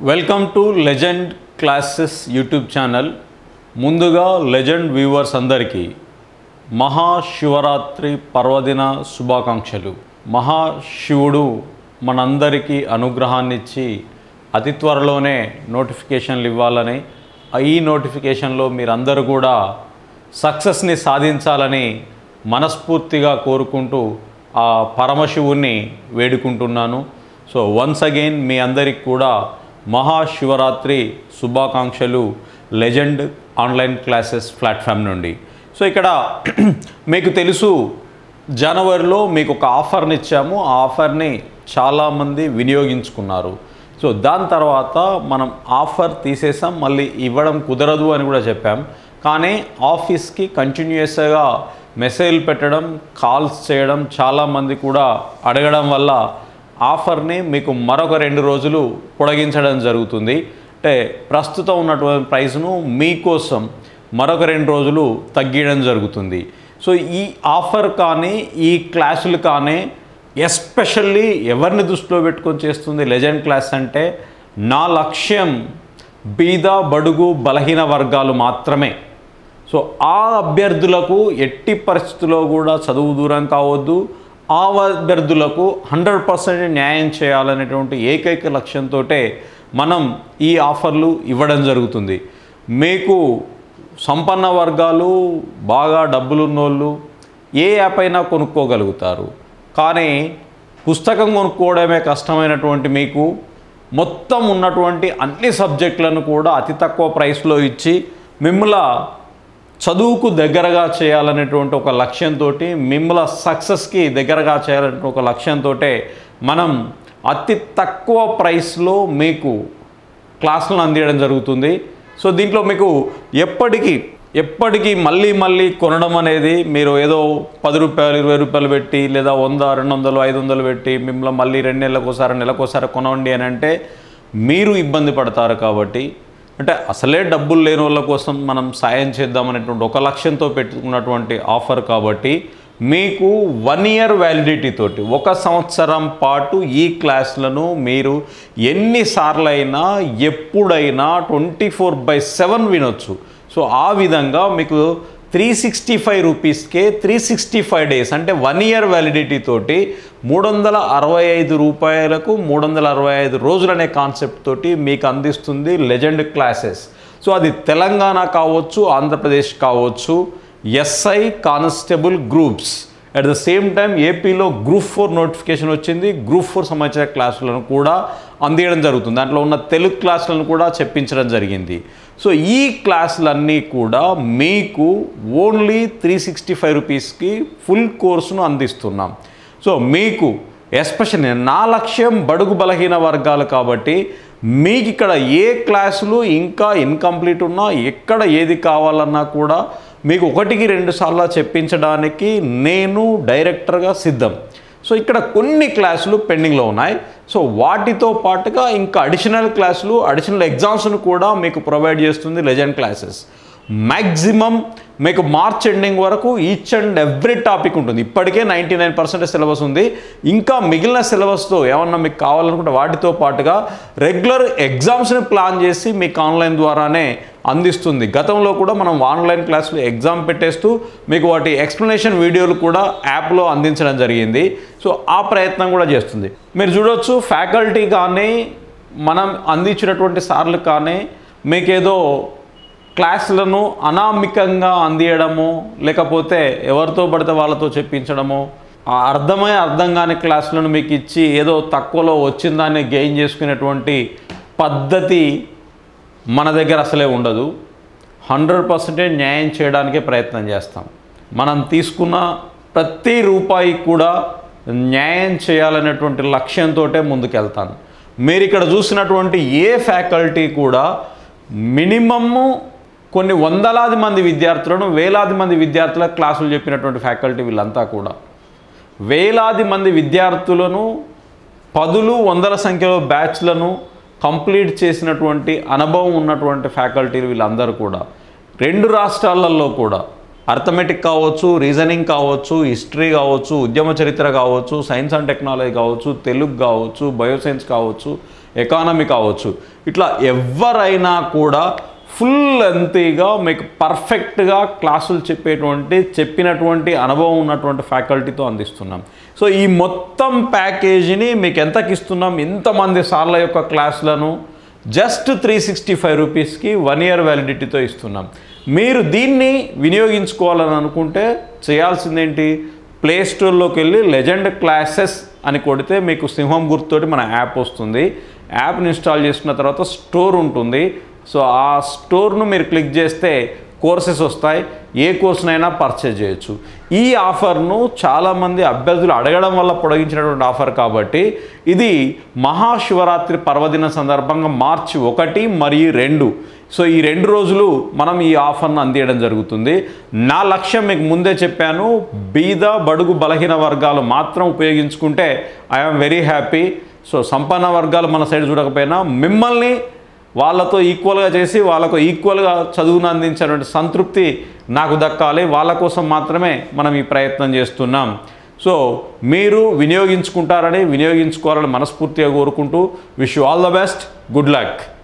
welcome to legend classes YouTube channel ముందుగా legend viewers అందరికీ మహాశివరాత్రి పర్వదిన శుభాకాంక్షలు మహాశివుడు మనందరికీ అనుగ్రహాన్ని ఇచ్చి అతి త్వరలోనే నోటిఫికేషన్లు ఇవ్వాలని ఈ నోటిఫికేషన్లో మీరందరూ కూడా సక్సెస్ని సాధించాలని మనస్ఫూర్తిగా కోరుకుంటూ ఆ పరమశివుణ్ణి వేడుకుంటున్నాను సో వన్స్ అగైన్ మీ అందరికి కూడా మహాశివరాత్రి శుభాకాంక్షలు లెజెండ్ ఆన్లైన్ క్లాసెస్ ప్లాట్ఫామ్ నుండి సో ఇక్కడ మీకు తెలుసు జనవరిలో మీకు ఒక ఆఫర్ని ఇచ్చాము ఆ ఆఫర్ని చాలామంది వినియోగించుకున్నారు సో దాని తర్వాత మనం ఆఫర్ తీసేసాం మళ్ళీ ఇవ్వడం కుదరదు అని కూడా చెప్పాం కానీ ఆఫీస్కి కంటిన్యూస్గా మెసేజ్లు పెట్టడం కాల్స్ చేయడం చాలామంది కూడా అడగడం వల్ల ఆఫర్ని మీకు మరొక రెండు రోజులు పొడిగించడం జరుగుతుంది అంటే ప్రస్తుతం ఉన్నటువంటి ప్రైస్ను మీకోసం మరొక రెండు రోజులు తగ్గించడం జరుగుతుంది సో ఈ ఆఫర్ కానీ ఈ క్లాసులు కానీ ఎస్పెషల్లీ ఎవరిని దృష్టిలో పెట్టుకొని చేస్తుంది లెజెండ్ క్లాస్ అంటే నా లక్ష్యం బీద బడుగు బలహీన వర్గాలు మాత్రమే సో ఆ అభ్యర్థులకు ఎట్టి పరిస్థితుల్లో కూడా చదువు దూరం కావద్దు ఆ అభ్యర్థులకు హండ్రెడ్ పర్సెంట్ న్యాయం చేయాలనేటువంటి ఏకైక లక్ష్యంతో మనం ఈ ఆఫర్లు ఇవ్వడం జరుగుతుంది మీకు సంపన్న వర్గాలు బాగా డబ్బులున్నోళ్ళు ఏ యాప్ అయినా కొనుక్కోగలుగుతారు కానీ పుస్తకం కొనుక్కోవడమే కష్టమైనటువంటి మీకు మొత్తం ఉన్నటువంటి అన్ని సబ్జెక్టులను కూడా అతి తక్కువ ప్రైస్లో ఇచ్చి మిమ్మల్ని చదువుకు దగ్గరగా చేయాలనేటువంటి ఒక లక్ష్యంతో మిమ్మల్ని సక్సెస్కి దగ్గరగా చేయాలనే ఒక లక్ష్యంతో మనం అతి తక్కువ ప్రైస్లో మీకు క్లాసులను అందించడం జరుగుతుంది సో దీంట్లో మీకు ఎప్పటికీ ఎప్పటికీ మళ్ళీ మళ్ళీ కొనడం అనేది మీరు ఏదో పది రూపాయలు ఇరవై రూపాయలు పెట్టి లేదా వంద రెండు వందలు ఐదు వందలు పెట్టి మిమ్మల్ని మళ్ళీ రెండు నెలలకోసారి నెలకోసారి కొనండి అని అంటే మీరు ఇబ్బంది పడతారు కాబట్టి అంటే అసలే డబ్బులు లేని వాళ్ళ కోసం మనం సాయం చేద్దామనేటువంటి ఒక లక్ష్యంతో పెట్టుకున్నటువంటి ఆఫర్ కాబట్టి మీకు వన్ ఇయర్ వ్యాలిడిటీ తోటి ఒక సంవత్సరం పాటు ఈ క్లాసులను మీరు ఎన్నిసార్లు అయినా ఎప్పుడైనా ట్వంటీ ఫోర్ బై సెవెన్ వినొచ్చు సో ఆ విధంగా మీకు త్రీ సిక్స్టీ ఫైవ్ రూపీస్కే త్రీ సిక్స్టీ ఫైవ్ డేస్ అంటే వన్ ఇయర్ వ్యాలిడిటీ తోటి మూడు వందల అరవై ఐదు రూపాయలకు మూడు వందల అరవై ఐదు రోజులు అనే కాన్సెప్ట్ తోటి మీకు అందిస్తుంది లెజెండ్ క్లాసెస్ సో అది తెలంగాణ కావచ్చు ఆంధ్రప్రదేశ్ కావచ్చు SI constable groups at the same time ఏపీలో గ్రూప్ ఫోర్ నోటిఫికేషన్ వచ్చింది గ్రూప్ ఫోర్ సంబంధించిన క్లాసులను కూడా అందించడం జరుగుతుంది దాంట్లో ఉన్న తెలుగు క్లాసులను కూడా చెప్పించడం జరిగింది సో ఈ క్లాసులన్నీ కూడా మీకు ఓన్లీ త్రీ సిక్స్టీ ఫైవ్ రూపీస్కి ఫుల్ కోర్సును అందిస్తున్నాం సో మీకు ఎస్పెషల్లీ నా లక్ష్యం బడుగు బలహీన వర్గాలు కాబట్టి మీకు ఇక్కడ ఏ క్లాసులు ఇంకా ఇన్కంప్లీట్ ఉన్నా ఎక్కడ ఏది కావాలన్నా కూడా మీకు ఒకటికి రెండు సార్లు చెప్పించడానికి నేను డైరెక్టర్గా సిద్ధం సో ఇక్కడ కొన్ని క్లాసులు పెండింగ్లో ఉన్నాయి సో వాటితో పాటుగా ఇంకా అడిషనల్ క్లాసులు అడిషనల్ ఎగ్జామ్స్ను కూడా మీకు ప్రొవైడ్ చేస్తుంది లెజెండ్ క్లాసెస్ మ్యాక్సిమం మీకు మార్చ్ ఎండింగ్ వరకు ఈచ్ అండ్ ఎవ్రీ టాపిక్ ఉంటుంది ఇప్పటికే నైంటీ నైన్ పర్సెంటేజ్ సిలబస్ ఉంది ఇంకా మిగిలిన సిలబస్తో ఏమన్నా మీకు కావాలనుకుంటే వాటితో పాటుగా రెగ్యులర్ ఎగ్జామ్స్ని ప్లాన్ చేసి మీకు ఆన్లైన్ ద్వారానే అందిస్తుంది గతంలో కూడా మనం ఆన్లైన్ క్లాసులు ఎగ్జామ్ పెట్టేస్తూ మీకు వాటి ఎక్స్ప్లెనేషన్ వీడియోలు కూడా యాప్లో అందించడం జరిగింది సో ఆ ప్రయత్నం కూడా చేస్తుంది మీరు చూడొచ్చు ఫ్యాకల్టీ కానీ మనం అందించినటువంటి సార్లు కానీ మీకేదో క్లాసులను అనామికంగా అందియడము లేకపోతే ఎవరితో పడితే వాళ్ళతో చెప్పించడము ఆ అర్థమై అర్థం కాని క్లాసులను మీకు ఇచ్చి ఏదో తక్కువలో వచ్చిందాన్ని గెయిన్ చేసుకునేటువంటి పద్ధతి మన దగ్గర అసలే ఉండదు హండ్రెడ్ పర్సెంటేజ్ న్యాయం చేయడానికే ప్రయత్నం చేస్తాం మనం తీసుకున్న ప్రతి రూపాయి కూడా న్యాయం చేయాలనేటువంటి లక్ష్యంతో ముందుకెళ్తాను మీరు ఇక్కడ చూసినటువంటి ఏ ఫ్యాకల్టీ కూడా మినిమమ్ము కొన్ని వందలాది మంది విద్యార్థులను వేలాది మంది విద్యార్థుల క్లాసులు చెప్పినటువంటి ఫ్యాకల్టీ వీళ్ళంతా కూడా వేలాది మంది విద్యార్థులను పదులు వందల సంఖ్యలో బ్యాచ్లను కంప్లీట్ చేసినటువంటి అనుభవం ఉన్నటువంటి ఫ్యాకల్టీలు వీళ్ళందరూ కూడా రెండు రాష్ట్రాలలో కూడా అర్థమెటిక్ కావచ్చు రీజనింగ్ కావచ్చు హిస్టరీ కావచ్చు ఉద్యమ చరిత్ర కావచ్చు సైన్స్ అండ్ టెక్నాలజీ కావచ్చు తెలుగు కావచ్చు బయోసైన్స్ కావచ్చు ఎకానమీ కావచ్చు ఇట్లా ఎవరైనా కూడా ఫుల్ లెంతీగా మీకు పర్ఫెక్ట్గా క్లాసులు చెప్పేటువంటి చెప్పినటువంటి అనుభవం ఉన్నటువంటి ఫ్యాకల్టీతో అందిస్తున్నాం సో ఈ మొత్తం ప్యాకేజీని మీకు ఎంతకి ఇస్తున్నాం ఇంతమంది సార్ల యొక్క క్లాసులను జస్ట్ త్రీ సిక్స్టీ ఫైవ్ రూపీస్కి వన్ ఇయర్ వ్యాలిడిటీతో ఇస్తున్నాం మీరు దీన్ని వినియోగించుకోవాలని అనుకుంటే చేయాల్సిందేంటి ప్లే స్టోర్లోకి వెళ్ళి లెజెండ్ క్లాసెస్ అని కొడితే మీకు సింహం గుర్తుతోటి మన యాప్ వస్తుంది యాప్ని ఇన్స్టాల్ చేసుకున్న తర్వాత స్టోర్ ఉంటుంది సో ఆ స్టోర్ను మీరు క్లిక్ చేస్తే కోర్సెస్ వస్తాయి ఏ కోర్సునైనా పర్చేజ్ చేయొచ్చు ఈ ఆఫర్ను చాలామంది అభ్యర్థులు అడగడం వల్ల పొడిగించినటువంటి ఆఫర్ కాబట్టి ఇది మహాశివరాత్రి పర్వదిన సందర్భంగా మార్చి ఒకటి మరియు రెండు సో ఈ రెండు రోజులు మనం ఈ ఆఫర్ను అందియడం జరుగుతుంది నా లక్ష్యం మీకు ముందే చెప్పాను బీద బడుగు బలహీన వర్గాలు మాత్రం ఉపయోగించుకుంటే ఐఎమ్ వెరీ హ్యాపీ సో సంపన్న వర్గాలు మన సైడ్ చూడకపోయినా మిమ్మల్ని వాళ్ళతో ఈక్వల్గా చేసి వాళ్ళకు ఈక్వల్గా చదువును అందించినటువంటి సంతృప్తి నాకు దక్కాలి వాళ్ళ కోసం మాత్రమే మనం ఈ ప్రయత్నం చేస్తున్నాం సో మీరు వినియోగించుకుంటారని వినియోగించుకోవాలని మనస్ఫూర్తిగా కోరుకుంటూ wish you all the best good luck